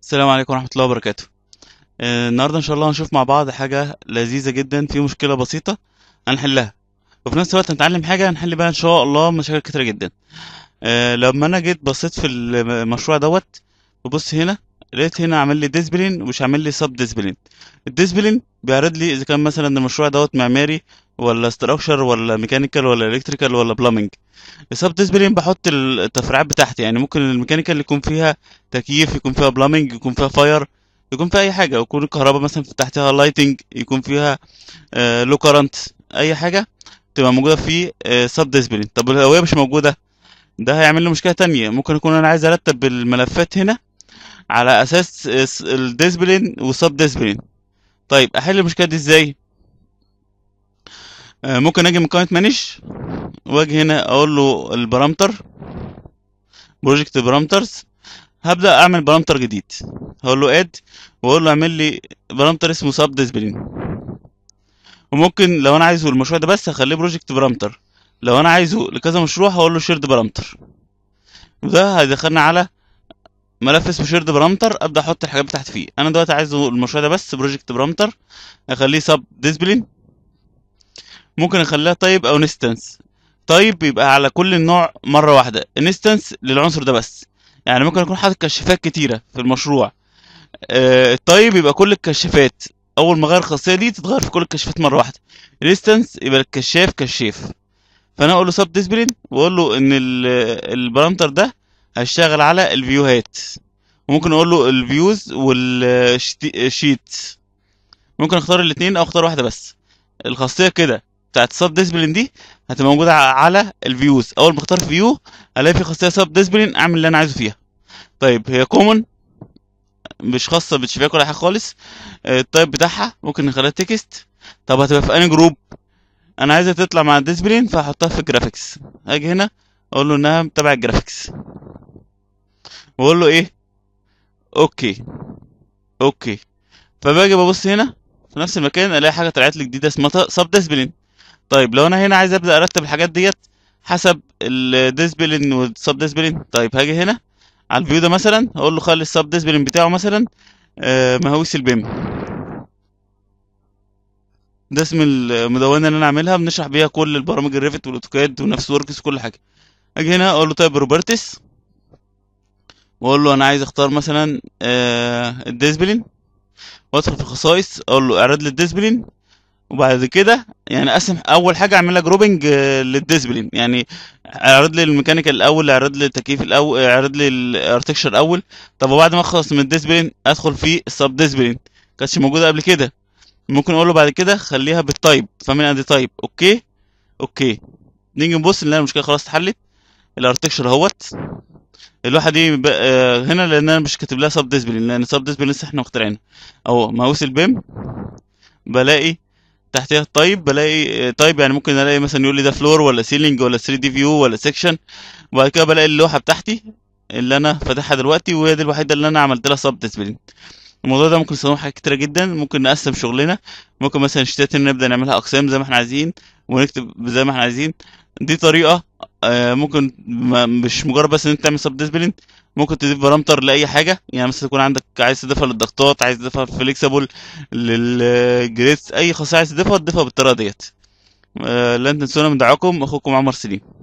السلام عليكم ورحمة الله وبركاته آه، النهاردة إن شاء الله هنشوف مع بعض حاجة لذيذة جدا في مشكلة بسيطة هنحلها وفي نفس الوقت هنتعلم حاجة هنحل بيها إن شاء الله مشاكل كتيرة جدا آه، لما أنا جيت بصيت في المشروع دوت ببص هنا لقيت هنا عامل لي ديسبلين ومش عامل لي سب ديسبلين الديسبلين بيعرض لي إذا كان مثلا المشروع دوت معماري ولا ستراكشر ولا ميكانيكال ولا الكتريكال ولا بلامنج السب ديسبلين بحط التفريعات بتاعتي يعني ممكن الميكانيكال يكون فيها تكييف يكون فيها بلامنج يكون فيها فاير يكون فيها اي حاجه يكون الكهرباء مثلا في تحتها لايتنج يكون فيها لو كارنت اي حاجه تبقى موجوده في سب ديسبلين طب لو هي مش موجوده ده هيعمل لي مشكله تانية ممكن يكون انا عايز ارتب الملفات هنا على اساس الديسبلين والسب ديسبلين طيب احل المشكله دي ازاي آه، ممكن اجي من قائمه مانج واجي هنا اقول له البارامتر بروجكت بارامترز هبدا اعمل بارامتر جديد هقول له اد واقول له اعمل لي بارامتر اسمه سب ديسبلين وممكن لو انا عايزه المشروع ده بس هخليه بروجكت بارامتر لو انا عايزه لكذا مشروع هقول له شيرد بارامتر وده هيدخلنا على ملف اسمه شيرد بارامتر ابدا احط الحاجات بتاعتي فيه انا دلوقتي عايزه المشروع ده بس بروجكت بارامتر اخليه سب ديسبلين ممكن اخليها طيب او انستنس طيب يبقى على كل النوع مره واحده انستنس للعنصر ده بس يعني ممكن اكون حاطط كشافات كتيره في المشروع آه الطيب يبقى كل الكشافات اول ما اغير الخاصيه دي تتغير في كل الكشافات مره واحده انستنس يبقى الكشاف كشاف فانا اقول له سب ديسبلين واقول له ان البارامتر ده هيشتغل على الفيوهات وممكن اقول له الفيوز والشيت ممكن اختار الاثنين او اختار واحده بس الخاصيه كده بتاعت سب ديسبلين دي هتبقى موجوده على الفيوز اول ما اختار فيو الاقي في خاصيه سب ديسبلين اعمل اللي انا عايزه فيها طيب هي كومن مش خاصه بالشباك ولا حاجه خالص التايب بتاعها ممكن نخليها تكست طب هتبقى في انهي جروب انا عايزها تطلع مع الديسبلين فهحطها في الجرافيكس اجي هنا اقول له انها تبع الجرافيكس واقول له ايه اوكي اوكي فباجي ببص هنا في نفس المكان الاقي حاجه طلعت لي جديده اسمها سب ديسبلين طيب لو انا هنا عايز ابدا ارتب الحاجات ديت حسب الديسبلين والسب ديسبلين طيب هاجي هنا على الفيو ده مثلا اقول له خلي السب ديسبلين بتاعه مثلا آه مهويس البيم ده اسم المدونه اللي انا عاملها بنشرح بيها كل البرامج الريفت والاوتوكاد ونفس وركس وكل حاجه اجي هنا اقول له طيب روبرتس واقول له انا عايز اختار مثلا آه الديسبلين وادخل في الخصائص اقول له اعرض لي الديسبلين وبعد كده يعني اقسم اول حاجه اعمل لها جروبنج للديسبلين يعني اعرض لي الميكانيكال الاول اعرض لي التكييف الاول اعرض لي الارتكشر الاول طب وبعد ما اخلص من الديسبلين ادخل في السب ديسبلين كانتش موجوده قبل كده ممكن اقول له بعد كده خليها بالتايب فمن ادي تايب اوكي اوكي نيجي نبص نلاقي المشكله خلاص اتحلت الارتكشر اهوت اللوحه دي هنا لان انا مش كاتب لها سب ديسبلين لان سب ديسبلين لسه احنا مخترعينها اهو ماوس البيم بلاقي تحتها التايب بلاقي تايب يعني ممكن الاقي مثلا يقول لي ده فلور ولا سيلينج ولا 3 دي فيو ولا سيكشن وبعد كده بلاقي اللوحه بتاعتي اللي انا فاتحها دلوقتي وهي دي الوحيده اللي انا عملت لها سب ديسبلين الموضوع ده ممكن نستخدمه حاجات كتيره جدا ممكن نقسم شغلنا ممكن مثلا الشتات نبدا نعملها اقسام زي ما احنا عايزين ونكتب زي ما احنا عايزين دي طريقه آه ممكن مش مجرد بس ان انت تعمل سب ديسبلين ممكن تضيف بارامتر لاي حاجه يعني مثلا يكون عندك عايز تضيفها للضغطات عايز تضيفها فليكسبل للجريدز اي خاصيه عايز تضيفها تضيفها بالطريقه ديت آه لن تنسونا من دعاكم اخوكم عمر سليم